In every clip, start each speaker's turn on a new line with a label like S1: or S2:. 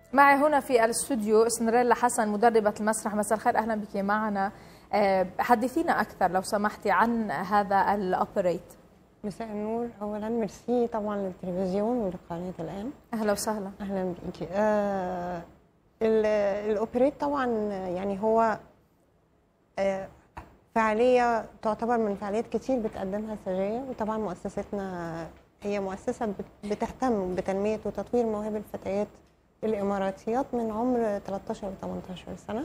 S1: معي هنا في الاستوديو سندريلا حسن مدربة المسرح مساء الخير أهلا بك معنا آه، حدثينا أكثر لو سمحتي عن هذا الأوبريت
S2: مساء النور اولا ميرسي طبعا للتلفزيون ولقناه الان
S1: أهلا وسهلا
S2: اهلا بيكي آه ال- الاوبريت طبعا يعني هو آه فعاليه تعتبر من فعاليات كتير بتقدمها السجايه وطبعا مؤسستنا هي مؤسسه بت- بتهتم بتنميه وتطوير مواهب الفتيات الاماراتيات من عمر 13 ل 18 سنه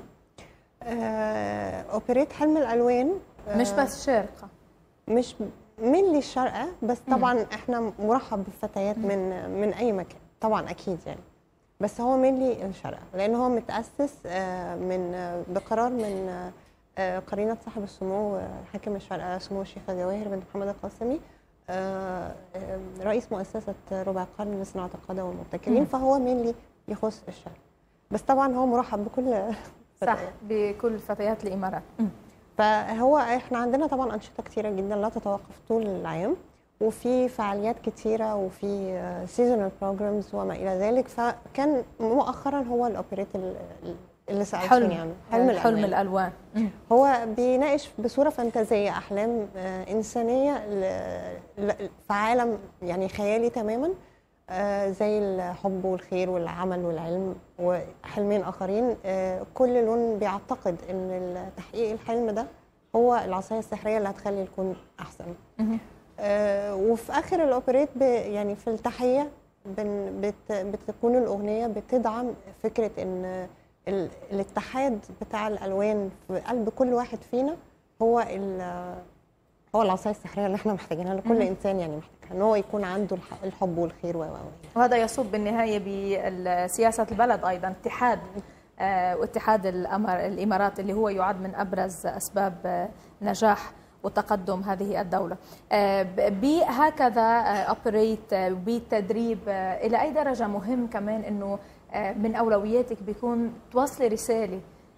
S2: آه اوبريت حلم الالوان آه،
S1: مش بس شارقة
S2: مش من الشارقة بس طبعا احنا مرحب بالفتيات من من اي مكان طبعا اكيد يعني بس هو مينلي الشارقة لان هو متاسس آه، من آه، بقرار من آه، آه، قرينة صاحب السمو آه، حاكم الشارقة سمو الشيخة جواهر بنت محمد القاسمي آه، آه، رئيس مؤسسة ربع قرن لصناعة القادة والمبتكرين
S1: مم.
S2: فهو مينلي يخص الشارقة بس طبعا هو مرحب بكل
S1: صح
S2: فتيات.
S1: بكل فتيات الإمارات مم.
S2: فهو احنا عندنا طبعا انشطه كتيره جدا لا تتوقف طول العام وفي فعاليات كتيره وفي سيزونال بروجرامز وما الى ذلك فكان مؤخرا هو الاوبريت ال- ال- اللي سالتني عنه
S1: حلم
S2: الألوان.
S1: حلم الألوان مم.
S2: هو بيناقش بصوره فانتازيه احلام آه، انسانيه ل- ل- في عالم يعني خيالي تماما آه، زي الحب والخير والعمل والعلم وحلمين اخرين آه، كل لون بيعتقد ان تحقيق الحلم ده هو العصايه السحريه اللي هتخلي الكون احسن
S1: مهم.
S2: آه، وفي اخر الاوبريت ب- يعني في التحيه بن بت بتكون الاغنيه بتدعم فكره ان ال- الاتحاد بتاع الالوان في قلب كل واحد فينا هو ال- هو العصايه السحريه اللي احنا محتاجينها لكل
S1: مهم.
S2: انسان يعني محتاجها ان هو يكون عنده الح- الحب والخير و و و.
S1: وهذا يصب بالنهاية بسياسة البلد أيضا اتحاد آه، واتحاد الأمر الإمارات اللي هو يعد من أبرز أسباب آه، نجاح وتقدم هذه الدولة آه، ب- بهكذا أوبريت بالتدريب آه، إلى أي درجة مهم كمان أنه آه، من أولوياتك بيكون توصلي رسالة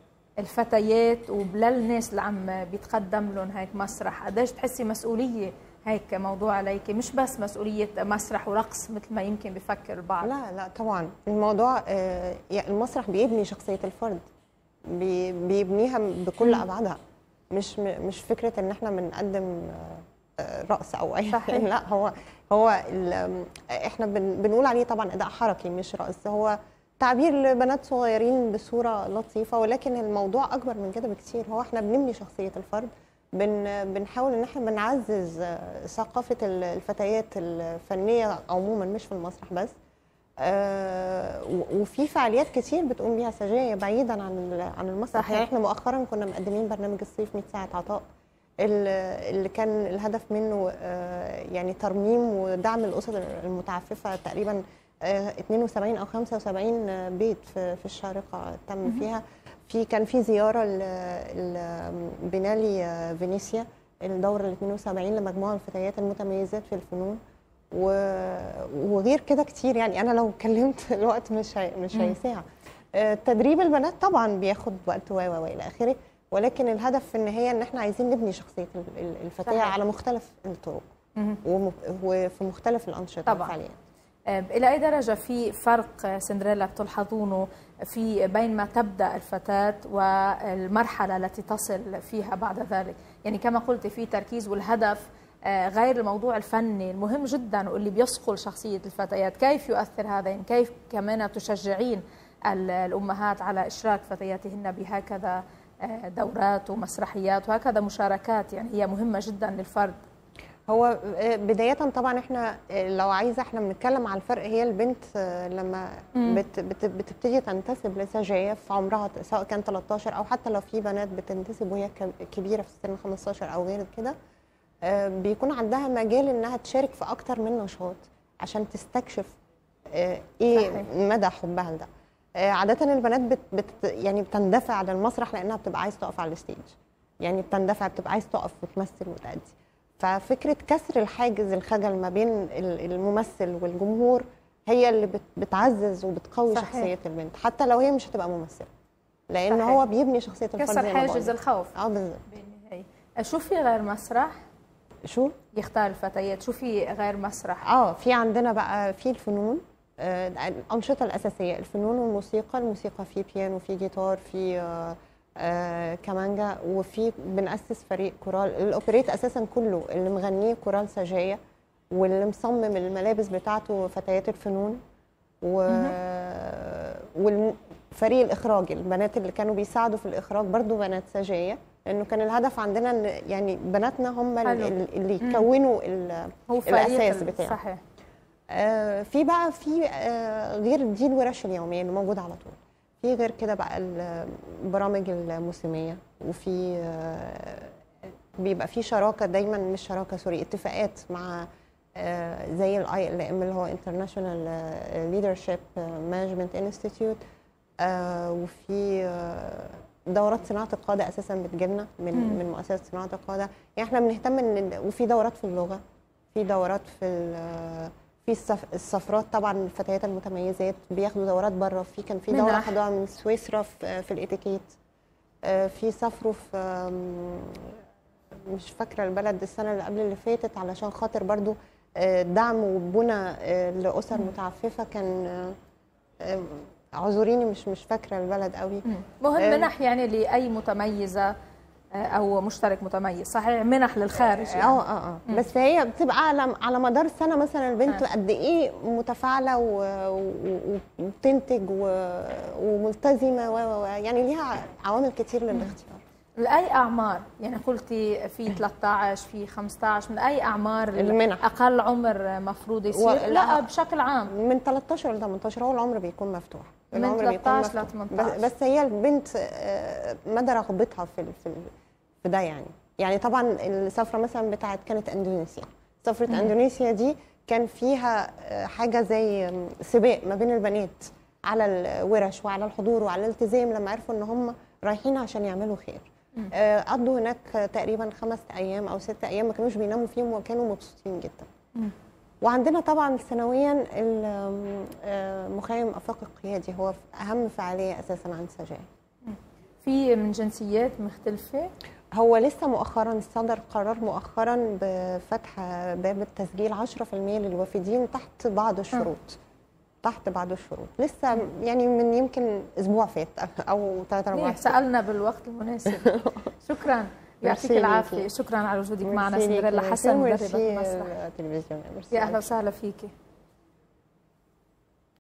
S1: الفتيات وللناس اللي عم بيتقدم لهم هيك مسرح قديش تحسي مسؤولية هيك موضوع عليك مش بس مسؤولية مسرح ورقص مثل ما يمكن بفكر البعض
S2: لا لا طبعا الموضوع آه، يعني المسرح بيبني شخصيه الفرد بي- بيبنيها بكل
S1: مم.
S2: ابعادها مش م- مش فكره ان احنا بنقدم آه، آه، رقص او اي
S1: صحيح.
S2: لا هو هو ال- احنا بن- بنقول عليه طبعا اداء حركي مش رقص هو تعبير لبنات صغيرين بصوره لطيفه ولكن الموضوع اكبر من كده بكتير هو احنا بنبني شخصيه الفرد بن بنحاول ان احنا بنعزز آه، ثقافه ال- الفتيات الفنيه عموما مش في المسرح بس آه، و- وفي فعاليات كتير بتقوم بيها سجايا بعيدا عن ال- عن المسرح
S1: صحيح.
S2: يعني احنا مؤخرا كنا مقدمين برنامج الصيف 100 ساعه عطاء ال- اللي كان الهدف منه آه، يعني ترميم ودعم الاسر المتعففه تقريبا آه، 72 او 75 بيت في في الشارقه تم فيها في كان في زياره ل- ل- بنالي آه، فينيسيا الدوره ال 72 لمجموعه من الفتيات المتميزات في الفنون و- وغير كده كتير يعني انا لو اتكلمت الوقت مش هي مش
S1: مم.
S2: هيساع آه، تدريب البنات طبعا بياخد وقت و و و الى اخره ولكن الهدف في النهايه ان احنا عايزين نبني شخصيه ال- ال- الفتاه
S1: صحيح.
S2: على مختلف الطرق
S1: مهم.
S2: وم- وفي مختلف الانشطه
S1: طبعاً.
S2: والفعاليات
S1: آه، إلى أي درجة في فرق آه، سندريلا بتلحظونه في بين ما تبدأ الفتاة والمرحلة التي تصل فيها بعد ذلك يعني كما قلت في تركيز والهدف آه، غير الموضوع الفني المهم جدا واللي بيصقل شخصية الفتيات كيف يؤثر هذا يعني كيف كمان تشجعين ال- الأمهات على إشراك فتياتهن بهكذا آه، دورات ومسرحيات وهكذا مشاركات يعني هي مهمة جدا للفرد
S2: هو آه، بداية طبعا احنا آه، لو عايزة احنا بنتكلم على الفرق هي البنت آه، لما
S1: مم.
S2: بت بت بتبتدي تنتسب لسجاية في عمرها سواء كان 13 او حتى لو في بنات بتنتسب وهي ك- كبيرة في سن 15 او غير كده آه، بيكون عندها مجال انها تشارك في اكتر من نشاط عشان تستكشف آه، ايه
S1: صحيح.
S2: مدى حبها لده آه، عادة البنات بت بت يعني بتندفع للمسرح لانها بتبقى عايز تقف على الستيج يعني بتندفع بتبقى عايز تقف وتمثل وتأدي ففكره كسر الحاجز الخجل ما بين ال- الممثل والجمهور هي اللي بت- بتعزز وبتقوي
S1: صحيح.
S2: شخصيه البنت حتى لو هي مش هتبقى ممثله لان
S1: صحيح.
S2: هو بيبني شخصيه الفرد
S1: كسر
S2: زي ما
S1: حاجز
S2: بقولك.
S1: الخوف
S2: اه بالظبط
S1: بالنهاية شو في غير مسرح
S2: شو
S1: يختار الفتيات شو في غير مسرح
S2: اه في عندنا بقى في الفنون آه، الانشطه الاساسيه الفنون والموسيقى الموسيقى في بيانو في جيتار في آه، آه، كمانجا وفي بنأسس فريق كورال الاوبريت اساسا كله اللي مغنيه كورال سجايا واللي مصمم الملابس بتاعته فتيات الفنون و... والفريق الاخراج البنات اللي كانوا بيساعدوا في الاخراج برضو بنات سجايا لانه كان الهدف عندنا ان يعني بناتنا هم ال-
S1: حلو.
S2: ال- اللي يكونوا ال-
S1: هو فريق
S2: الأساس
S1: ال-
S2: بتاعه.
S1: صحيح
S2: آه، في بقى في آه، غير دي الورش اليوميه اللي موجوده على طول في غير كده بقى البرامج الموسميه وفي آه، بيبقى في شراكه دايما مش شراكه سوري اتفاقات مع آه، زي الاي ال ام اللي هو انترناشونال ليدرشيب مانجمنت انستيتيوت وفي آه، دورات صناعه القاده اساسا بتجيلنا من
S1: مم.
S2: من مؤسسه صناعه القاده يعني احنا بنهتم ان وفي دورات في اللغه في دورات في ال- في السف... السفرات طبعا الفتيات المتميزات بياخدوا دورات بره في كان في دوره
S1: منح.
S2: خدوها من سويسرا في, في الاتيكيت آه، في سافروا في آم، مش فاكره البلد السنه اللي قبل اللي فاتت علشان خاطر برضو آه، دعم وبنى آه، لاسر متعففه كان آه، آه، اعذريني مش مش فاكره البلد قوي
S1: مم. مهم
S2: آه،
S1: منح يعني لاي متميزه آه، او مشترك متميز صحيح منح للخارج يعني.
S2: اه اه اه بس هي بتبقى على على مدار السنه مثلا البنت
S1: آه.
S2: قد ايه متفاعله و- و- وبتنتج و- وملتزمه و و- و- يعني ليها عوامل كتير للاختيار
S1: لاي اعمار يعني قلتي في 13 في 15 من اي اعمار
S2: المنح.
S1: اقل عمر مفروض يصير
S2: و-
S1: لا بشكل عام
S2: من 13 ل 18 هو العمر بيكون مفتوح
S1: من
S2: العمر بيكون
S1: 13 ل
S2: مفتوح.
S1: 18.
S2: بس, بس هي البنت آه، مدى رغبتها في ال- في ال- في ده يعني يعني طبعا السفره مثلا بتاعت كانت اندونيسيا سفره اندونيسيا دي كان فيها آه، حاجه زي آم، سباق ما بين البنات على الورش وعلى الحضور وعلى الالتزام لما عرفوا ان هم رايحين عشان يعملوا خير آه، قضوا هناك تقريبا خمس ايام او ست ايام ما كانوش بيناموا فيهم وكانوا مبسوطين جدا
S1: مم.
S2: وعندنا طبعا سنويا المخيم افاق القيادي هو اهم فعاليه اساسا عند سجايا
S1: في من جنسيات مختلفه
S2: هو لسه مؤخرا صدر قرار مؤخرا بفتح باب التسجيل 10% للوافدين تحت بعض الشروط تحت بعض الشروط لسه يعني من يمكن اسبوع فات او ثلاث اربع
S1: منيح سالنا بالوقت المناسب شكرا يعطيك
S2: ميرسي
S1: العافيه
S2: ليكي.
S1: شكرا على وجودك معنا
S2: ميرسي
S1: سندريلا
S2: ليكي.
S1: حسن مدربه
S2: ميرسي
S1: المسرح
S2: التلفزيون ميرسي
S1: يا اهلا وسهلا فيكي